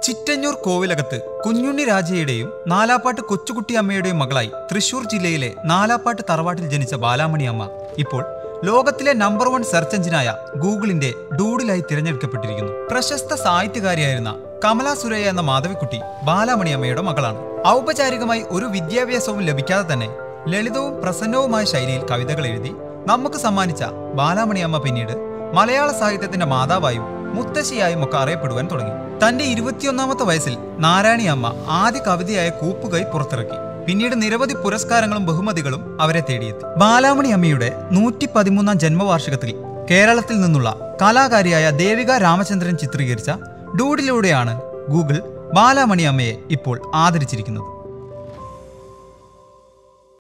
ചിറ്റഞ്ഞൂർ കോവിലകത്ത് കുഞ്ഞുണ്ണി രാജയുടെയും നാലാപ്പാട്ട് കൊച്ചുകുട്ടി അമ്മയുടെയും മകളായി തൃശൂർ ജില്ലയിലെ നാലാപ്പാട്ട് തറവാട്ടിൽ ജനിച്ച ബാലാമണി അമ്മ ഇപ്പോൾ ലോകത്തിലെ നമ്പർ വൺ സെർച്ച് എഞ്ചിനായ ഗൂഗിളിന്റെ ഡൂഡിലായി തിരഞ്ഞെടുക്കപ്പെട്ടിരിക്കുന്നു പ്രശസ്ത സാഹിത്യകാരിയായിരുന്ന കമല സുരയ്യ എന്ന മാധവിക്കുട്ടി ബാലാമണി അമ്മയുടെ മകളാണ് ഔപചാരികമായി ഒരു വിദ്യാഭ്യാസവും ലഭിക്കാതെ തന്നെ ലളിതവും പ്രസന്നവുമായ ശൈലിയിൽ കവിതകൾ എഴുതി നമുക്ക് സമ്മാനിച്ച ബാലാമണി അമ്മ പിന്നീട് മലയാള സാഹിത്യത്തിന്റെ മാതാവായും മുത്തശ്ശിയായും ഒക്കെ അറിയപ്പെടുവാൻ തുടങ്ങി തന്റെ ഇരുപത്തിയൊന്നാമത്തെ വയസ്സിൽ നാരായണി അമ്മ ആദ്യ കവിതയായ കൂപ്പുകൈ പുറത്തിറക്കി പിന്നീട് നിരവധി പുരസ്കാരങ്ങളും ബഹുമതികളും അവരെ തേടിയെത്തി ബാലാമണി അമ്മയുടെ നൂറ്റി പതിമൂന്നാം ജന്മവാർഷികത്തിൽ കേരളത്തിൽ നിന്നുള്ള കലാകാരിയായ ദേവിക രാമചന്ദ്രൻ ചിത്രീകരിച്ച ഡൂഡിലൂടെയാണ് ഗൂഗിൾ ബാലാമണി അമ്മയെ ഇപ്പോൾ ആദരിച്ചിരിക്കുന്നത്